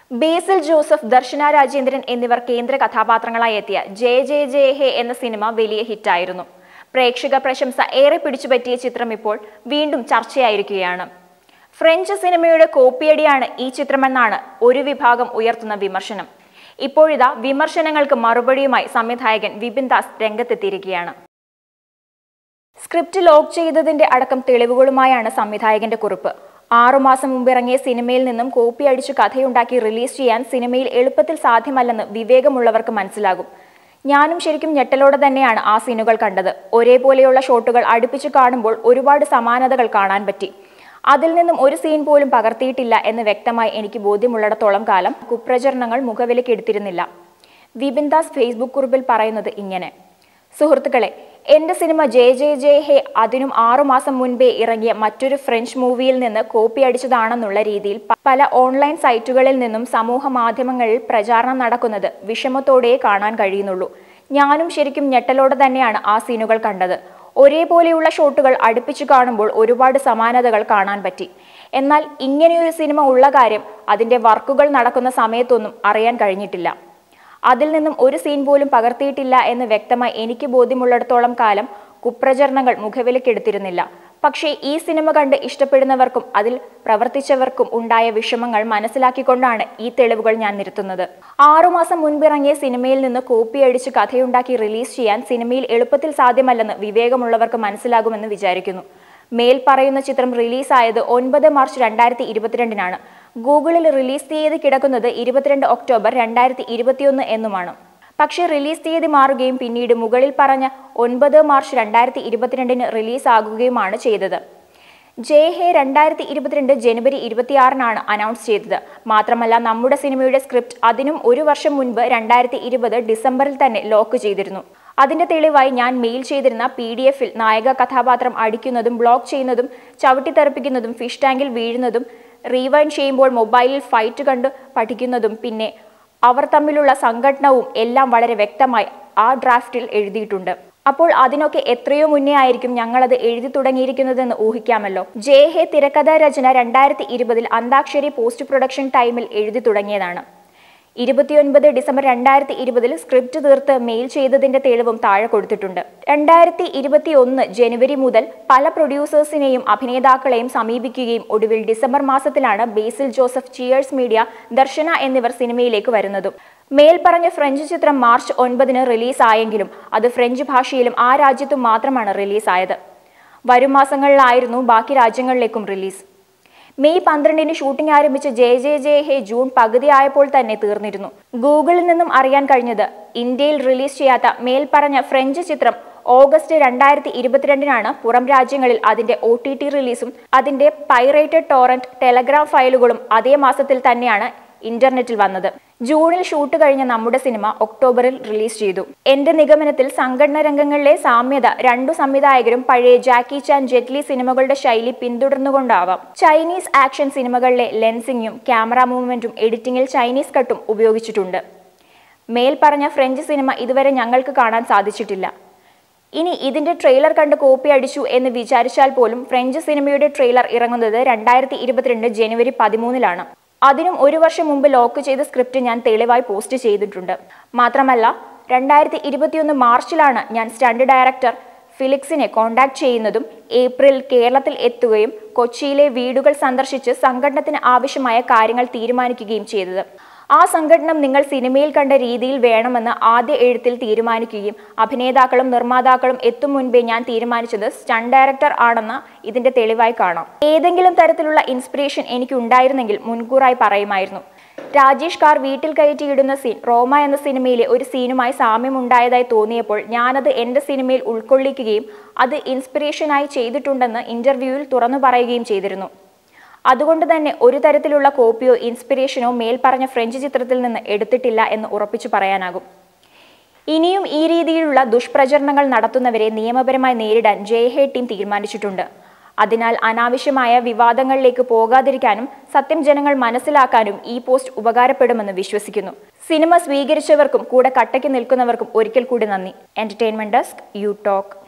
ബേസിൽ Joseph ദർശന രാജേന്ദ്രൻ എന്നിവർ കേന്ദ്ര കഥാപാത്രങ്ങളായി എത്തിയ ജയ ജയ ജയ ഹേ എന്ന സിനിമ വലിയ ഹിറ്റായിരുന്നു പ്രേക്ഷക പ്രശംസ ഏറെ പിടിച്ചുപറ്റിയ ചിത്രം ഇപ്പോൾ വീണ്ടും ചർച്ചയായിരിക്കുകയാണ് ഫ്രഞ്ച് സിനിമയുടെ കോപ്പിയടിയാണ് ഈ ചിത്രമെന്നാണ് ഒരു വിഭാഗം ഉയർത്തുന്ന വിമർശനം ഇപ്പോഴിതാ വിമർശനങ്ങൾക്ക് മറുപടിയുമായി സംവിധായകൻ വിപിൻ ദാസ് രംഗത്തെത്തിയിരിക്കുകയാണ് സ്ക്രിപ്റ്റ് ലോക്ക് ചെയ്തതിന്റെ അടക്കം തെളിവുകളുമായാണ് സംവിധായകന്റെ കുറിപ്പ് ആറുമാസം മുമ്പ് ഇറങ്ങിയ സിനിമയിൽ നിന്നും കോപ്പി അടിച്ചു കഥയുണ്ടാക്കി റിലീസ് ചെയ്യാൻ സിനിമയിൽ എളുപ്പത്തിൽ സാധ്യമല്ലെന്ന് വിവേകമുള്ളവർക്ക് മനസ്സിലാകും ഞാനും ശരിക്കും ഞെട്ടലോടെ തന്നെയാണ് ആ സീനുകൾ കണ്ടത് ഒരേപോലെയുള്ള ഷോട്ടുകൾ അടുപ്പിച്ചു കാണുമ്പോൾ ഒരുപാട് സമാനതകൾ കാണാൻ പറ്റി അതിൽ നിന്നും ഒരു സീൻ പോലും പകർത്തിയിട്ടില്ല എന്ന് വ്യക്തമായി എനിക്ക് ബോധ്യമുള്ളിടത്തോളം കാലം കുപ്രചരണങ്ങൾ മുഖവിലക്കെടുത്തിരുന്നില്ല വിപിൻ ദാസ് ഫേസ്ബുക്ക് കുറിപ്പിൽ പറയുന്നത് ഇങ്ങനെ സുഹൃത്തുക്കളെ എന്റെ സിനിമ ജയ ജയ ജയ ഹേ അതിനും ആറുമാസം മുൻപേ ഇറങ്ങിയ മറ്റൊരു ഫ്രഞ്ച് മൂവിയിൽ നിന്ന് കോപ്പി അടിച്ചതാണെന്നുള്ള രീതിയിൽ പ- പല ഓൺലൈൻ സൈറ്റുകളിൽ നിന്നും സമൂഹ മാധ്യമങ്ങളിൽ പ്രചാരണം നടക്കുന്നത് വിഷമത്തോടെ കാണാൻ കഴിയുന്നുള്ളൂ ഞാനും ശരിക്കും ഞെട്ടലോടെ തന്നെയാണ് ആ സീനുകൾ കണ്ടത് ഒരേപോലെയുള്ള ഷോട്ടുകൾ അടുപ്പിച്ചു കാണുമ്പോൾ ഒരുപാട് സമാനതകൾ കാണാൻ പറ്റി എന്നാൽ ഇങ്ങനെയൊരു സിനിമ ഉള്ള കാര്യം അതിന്റെ വർക്കുകൾ നടക്കുന്ന സമയത്തൊന്നും അറിയാൻ കഴിഞ്ഞിട്ടില്ല അതിൽ നിന്നും ഒരു സീൻ പോലും പകർത്തിയിട്ടില്ല എന്ന് വ്യക്തമായി എനിക്ക് ബോധ്യമുള്ളിടത്തോളം കാലം കുപ്രചരണങ്ങൾ മുഖവിലക്കെടുത്തിരുന്നില്ല പക്ഷേ ഈ സിനിമ കണ്ട് ഇഷ്ടപ്പെടുന്നവർക്കും അതിൽ പ്രവർത്തിച്ചവർക്കും ഉണ്ടായ വിഷമങ്ങൾ മനസ്സിലാക്കിക്കൊണ്ടാണ് ഈ തെളിവുകൾ ഞാൻ നിരത്തുന്നത് ആറുമാസം മുൻപിറങ്ങിയ സിനിമയിൽ നിന്ന് കോപ്പി അടിച്ച് കഥയുണ്ടാക്കി റിലീസ് ചെയ്യാൻ സിനിമയിൽ എളുപ്പത്തിൽ സാധ്യമല്ലെന്ന് വിവേകമുള്ളവർക്ക് മനസ്സിലാകുമെന്ന് വിചാരിക്കുന്നു മേൽ പറയുന്ന ചിത്രം റിലീസായത് ഒൻപത് മാർച്ച് രണ്ടായിരത്തി ഇരുപത്തിരണ്ടിനാണ് ഗൂഗിളിൽ റിലീസ് തീയതി കിടക്കുന്നത് ഇരുപത്തിരണ്ട് ഒക്ടോബർ രണ്ടായിരത്തി ഇരുപത്തിയൊന്ന് എന്നുമാണ് പക്ഷേ റിലീസ് തീയതി മാറുകയും പിന്നീട് മുകളിൽ പറഞ്ഞ ഒൻപത് മാർച്ച് രണ്ടായിരത്തി ഇരുപത്തിരണ്ടിന് റിലീസാകുകയുമാണ് ചെയ്തത് ജയ് ഹേ രണ്ടായിരത്തി ഇരുപത്തിരണ്ട് ജനുവരി ഇരുപത്തിയാറിനാണ് അനൗൺസ് ചെയ്തത് മാത്രമല്ല നമ്മുടെ സിനിമയുടെ സ്ക്രിപ്റ്റ് അതിനും ഒരു വർഷം മുൻപ് രണ്ടായിരത്തി ഇരുപത് ഡിസംബറിൽ തന്നെ ലോക്ക് ചെയ്തിരുന്നു അതിന്റെ തെളിവായി ഞാൻ മെയിൽ ചെയ്തിരുന്ന പി ഡി എഫിൽ നായക കഥാപാത്രം അടിക്കുന്നതും ബ്ലോക്ക് ചെയ്യുന്നതും ചവിട്ടിത്തെറിപ്പിക്കുന്നതും ഫിഷ് ടാങ്കിൽ വീഴുന്നതും റീവൈൻ ചെയ്യുമ്പോൾ മൊബൈലിൽ ഫൈറ്റ് കണ്ട് പഠിക്കുന്നതും പിന്നെ അവർ തമ്മിലുള്ള സംഘടനവും എല്ലാം വളരെ വ്യക്തമായി ആ ഡ്രാഫ്റ്റിൽ എഴുതിയിട്ടുണ്ട് അപ്പോൾ അതിനൊക്കെ എത്രയോ മുന്നേ ആയിരിക്കും ഞങ്ങളത് എഴുതി തുടങ്ങിയിരിക്കുന്നതെന്ന് ഊഹിക്കാമല്ലോ ജെ ഹെ തിരക്കഥാ രചന രണ്ടായിരത്തി ഇരുപതിൽ അന്താക്ഷരി പോസ്റ്റ് പ്രൊഡക്ഷൻ ടൈമിൽ എഴുതി തുടങ്ങിയതാണ് ഇരുപത്തിയൊൻപത് ഡിസംബർ രണ്ടായിരത്തി ഇരുപതിൽ സ്ക്രിപ്റ്റ് തീർത്ത് മെയിൽ ചെയ്തതിന്റെ തെളിവും താഴെ കൊടുത്തിട്ടുണ്ട് രണ്ടായിരത്തി ഇരുപത്തി ഒന്ന് ജനുവരി മുതൽ പല പ്രൊഡ്യൂസേഴ്സിനെയും അഭിനേതാക്കളെയും സമീപിക്കുകയും ഒടുവിൽ ഡിസംബർ മാസത്തിലാണ് Basil Joseph Cheers Media Darshana എന്നിവർ സിനിമയിലേക്ക് വരുന്നതും മേൽപ്പറഞ്ഞ ഫ്രഞ്ച് ചിത്രം മാർച്ച് ഒൻപതിന് റിലീസായെങ്കിലും അത് ഫ്രഞ്ച് ഭാഷയിലും ആ രാജ്യത്തും മാത്രമാണ് റിലീസായത് വരും മാസങ്ങളിലായിരുന്നു ബാക്കി രാജ്യങ്ങളിലേക്കും റിലീസ് മെയ് പന്ത്രണ്ടിന് ഷൂട്ടിംഗ് ആരംഭിച്ച ജയ ജയ ജയ ഹേ ജൂൺ പകുതി ആയപ്പോൾ തന്നെ തീർന്നിരുന്നു ഗൂഗിളിൽ നിന്നും അറിയാൻ കഴിഞ്ഞത് ഇന്ത്യയിൽ റിലീസ് ചെയ്യാത്ത മേൽപ്പറഞ്ഞ ഫ്രഞ്ച് ചിത്രം ഓഗസ്റ്റ് രണ്ടായിരത്തി ഇരുപത്തിരണ്ടിനാണ് പുറം രാജ്യങ്ങളിൽ അതിന്റെ ഒ ടി ടി റിലീസും അതിന്റെ പൈറേറ്റഡ് ടോറന്റ് ടെലഗ്രാം ഫയലുകളും അതേ മാസത്തിൽ തന്നെയാണ് ഇന്റർനെറ്റിൽ വന്നത് ജൂണിൽ ഷൂട്ട് കഴിഞ്ഞ നമ്മുടെ സിനിമ ഒക്ടോബറിൽ റിലീസ് ചെയ്തു എന്റെ നിഗമനത്തിൽ സംഘടന രംഗങ്ങളിലെ സാമ്യത രണ്ടു സംവിധായകരും പഴയ ജാക്കി ചാൻ ജെറ്റ്ലി സിനിമകളുടെ ശൈലി പിന്തുടർന്നുകൊണ്ടാവാം ചൈനീസ് ആക്ഷൻ സിനിമകളിലെ ലെൻസിങ്ങും ക്യാമറ മൂവ്മെന്റും എഡിറ്റിംഗിൽ ചൈനീസ് കട്ടും ഉപയോഗിച്ചിട്ടുണ്ട് മേൽ പറഞ്ഞ ഫ്രഞ്ച് സിനിമ ഇതുവരെ ഞങ്ങൾക്ക് കാണാൻ സാധിച്ചിട്ടില്ല ഇനി ഇതിന്റെ ട്രെയിലർ കണ്ട് കോപ്പി അടിച്ചു എന്ന് വിചാരിച്ചാൽ പോലും ഫ്രഞ്ച് സിനിമയുടെ ട്രെയിലർ ഇറങ്ങുന്നത് രണ്ടായിരത്തി ഇരുപത്തിരണ്ട് ജനുവരി പതിമൂന്നിലാണ് അതിനും ഒരു വർഷം മുമ്പ് ലോക്ക് ചെയ്ത സ്ക്രിപ്റ്റ് ഞാൻ തെളിവായി പോസ്റ്റ് ചെയ്തിട്ടുണ്ട് മാത്രമല്ല രണ്ടായിരത്തി ഇരുപത്തിയൊന്ന് മാർച്ചിലാണ് ഞാൻ സ്റ്റണ്ട് ഡയറക്ടർ ഫിലിക്സിനെ കോണ്ടാക്ട് ചെയ്യുന്നതും ഏപ്രിൽ കേരളത്തിൽ എത്തുകയും കൊച്ചിയിലെ വീടുകൾ സന്ദർശിച്ച് സംഘടനത്തിന് ആവശ്യമായ കാര്യങ്ങൾ തീരുമാനിക്കുകയും ചെയ്തത് ആ സംഘടനം നിങ്ങൾ സിനിമയിൽ കണ്ട രീതിയിൽ വേണമെന്ന് ആദ്യ എഴുത്തിൽ തീരുമാനിക്കുകയും അഭിനേതാക്കളും നിർമ്മാതാക്കളും എത്തും മുൻപേ ഞാൻ തീരുമാനിച്ചത് സ്റ്റണ്ട് ഡയറക്ടർ ആണെന്ന് ഇതിന്റെ തെളിവായി കാണാം ഏതെങ്കിലും തരത്തിലുള്ള ഇൻസ്പിറേഷൻ എനിക്ക് ഉണ്ടായിരുന്നെങ്കിൽ മുൻകൂറായി പറയുമായിരുന്നു രാജേഷ് കാർ വീട്ടിൽ കയറ്റിയിടുന്ന സീൻ റോമ എന്ന സിനിമയിലെ ഒരു സീനുമായി സാമ്യമുണ്ടായതായി തോന്നിയപ്പോൾ ഞാനത് എൻ്റെ സിനിമയിൽ ഉൾക്കൊള്ളിക്കുകയും അത് ഇൻസ്പിറേഷനായി ചെയ്തിട്ടുണ്ടെന്ന് ഇന്റർവ്യൂവിൽ തുറന്നു പറയുകയും ചെയ്തിരുന്നു അതുകൊണ്ട് തന്നെ ഒരു തരത്തിലുള്ള കോപ്പിയോ ഇൻസ്പിറേഷനോ മേൽപ്പറഞ്ഞ ഫ്രഞ്ച് ചിത്രത്തിൽ നിന്ന് എടുത്തിട്ടില്ല എന്ന് ഉറപ്പിച്ചു പറയാനാകും ഇനിയും ഈ രീതിയിലുള്ള ദുഷ്പ്രചരണങ്ങൾ നടത്തുന്നവരെ നിയമപരമായി നേരിടാൻ ജയഹേ ടീം തീരുമാനിച്ചിട്ടുണ്ട് അതിനാൽ അനാവശ്യമായ വിവാദങ്ങളിലേക്ക് പോകാതിരിക്കാനും സത്യം ജനങ്ങൾ മനസ്സിലാക്കാനും ഈ പോസ്റ്റ് ഉപകാരപ്പെടുമെന്ന് വിശ്വസിക്കുന്നു സിനിമ സ്വീകരിച്ചവർക്കും കൂടെ കട്ടയ്ക്ക് നിൽക്കുന്നവർക്കും ഒരിക്കൽ കൂടി നന്ദി എന്റർടൈൻമെന്റ് ഡെസ്ക് യു ടോക്ക്